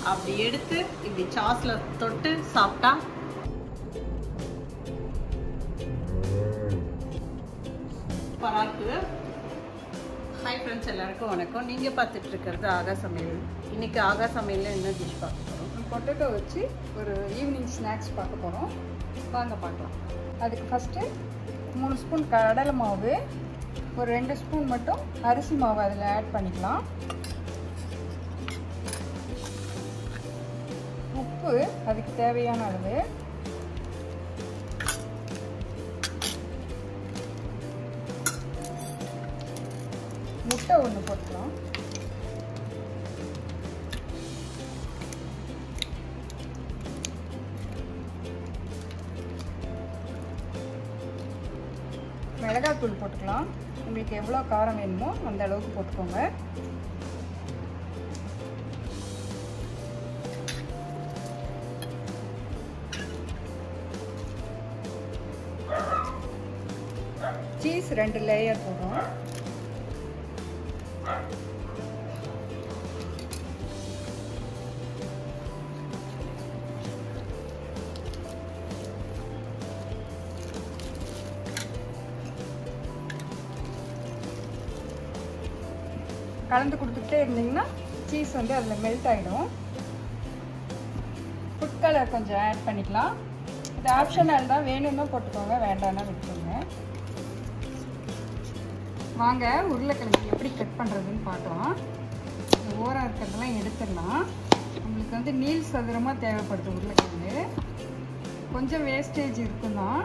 அப்படி எடுத்து இப்படி சாஸில் தொட்டு சாப்பிட்டா சூப்பராக இருக்குது ஹாய் ஃப்ரெண்ட்ஸ் எல்லாருக்கும் வணக்கம் நீங்கள் பார்த்துட்டு இருக்கிறது ஆகா சமையல் இன்னைக்கு ஆகா சமையலில் என்ன டிஷ் பார்க்க போகிறோம் பொட்டேட்டோ வச்சு ஒரு ஈவினிங் ஸ்நாக்ஸ் பார்க்க போகிறோம் வாங்க பார்க்கலாம் அதுக்கு ஃபஸ்ட்டு மூணு ஸ்பூன் கடலை மாவு ஒரு ரெண்டு ஸ்பூன் மட்டும் அரிசி மாவு அதில் ஆட் பண்ணிக்கலாம் உப்பு அதுக்கு தேவையான அளவு முட்டை ஒன்று போட்டுக்கலாம் மிளகாத்தூள் போட்டுக்கலாம் உங்களுக்கு எவ்வளோ காரம் வேணுமோ அந்த அளவுக்கு போட்டுக்கோங்க சீஸ் ரெண்டு லேயர் போடுறோம் கலந்து கொடுத்துட்டே இருந்தீங்கன்னா சீஸ் வந்து அதில் மெல்ட் ஆகிடும் ஃபுட் கலர் கொஞ்சம் ஆட் பண்ணிக்கலாம் இது ஆப்ஷனல் தான் வேணும்னா போட்டுக்கோங்க வேண்டாம்னா விட்டுருங்க வாங்க உருளைக்கிழங்கு எப்படி கட் பண்ணுறதுன்னு பார்க்கலாம் இந்த ஓரம் இருக்கிறதெல்லாம் எடுத்துடலாம் நம்மளுக்கு வந்து நீள் சதுரமாக தேவைப்படுது உருளைக்கிழங்கு கொஞ்சம் வேஸ்டேஜ் இருக்கும் தான்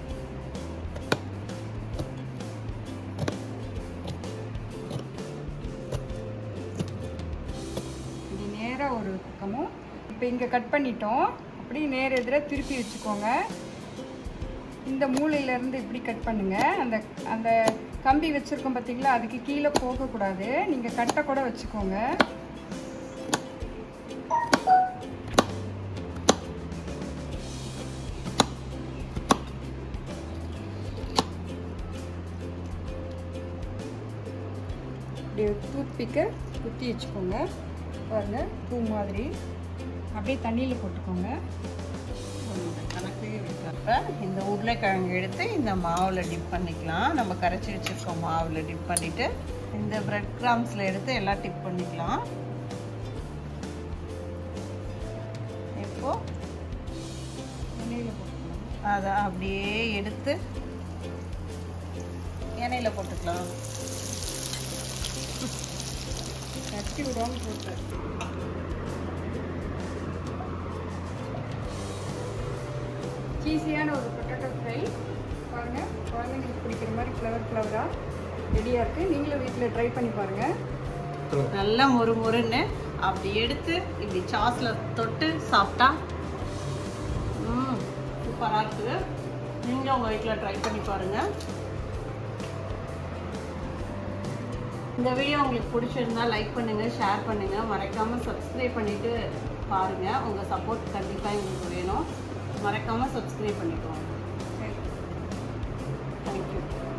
இப்படி நேராக ஒரு பக்கமும் இப்போ இங்கே கட் பண்ணிட்டோம் அப்படியே நேர் எதிராக திருப்பி வச்சுக்கோங்க இந்த மூலையிலேருந்து இப்படி கட் பண்ணுங்க அந்த அந்த கம்பி வச்சுருக்கோம் பார்த்தீங்களா அதுக்கு கீழே போகக்கூடாது நீங்கள் கட்டை கூட வச்சுக்கோங்க இப்படி டூத் பிக்கை குத்தி வச்சுக்கோங்க பாருங்க பூ மாதிரி அப்படியே தண்ணியில் போட்டுக்கோங்க கணக்கு வைக்கிறப்ப இந்த உருளைக்கிழங்கு எடுத்து இந்த மாவில் டிப் பண்ணிக்கலாம் நம்ம கரைச்சி வச்சுருக்கோம் மாவில் டிப் பண்ணிவிட்டு இந்த பிரெட் கிராம்ஸில் எடுத்து எல்லாம் டிப் பண்ணிக்கலாம் இப்போ எண்ணெயில் போட்டுக்கோங்க அதை அப்படியே எடுத்து எண்ணெயில் போட்டுக்கலாம் கட்டி விடாமல் போட்டு சீஸியான ஒரு பொட்டேட்டோ ஃப்ரை பாருங்கள் குழந்தைங்களுக்கு பிடிக்கிற மாதிரி ஃப்ளவர் ஃப்ளவராக ரெடியாக இருக்குது நீங்களும் வீட்டில் ட்ரை பண்ணி பாருங்கள் நல்லா மொறு மொறுன்னு அப்படி எடுத்து இப்படி சாஸில் தொட்டு சாப்பிட்டா ம் சூப்பராக இருக்குது நீங்கள் உங்கள் வீட்டில் ட்ரை பண்ணி பாருங்கள் இந்த வீடியோ உங்களுக்கு பிடிச்சிருந்தா லைக் பண்ணுங்கள் ஷேர் பண்ணுங்கள் மறக்காமல் சப்ஸ்கிரைப் பண்ணிவிட்டு பாருங்கள் உங்கள் சப்போர்ட் கண்டிப்பாக எங்களுக்கு வேணும் மறக்காமல் சப்ஸ்கிரைப் பண்ணிக்கோங்க தேங்க்யூ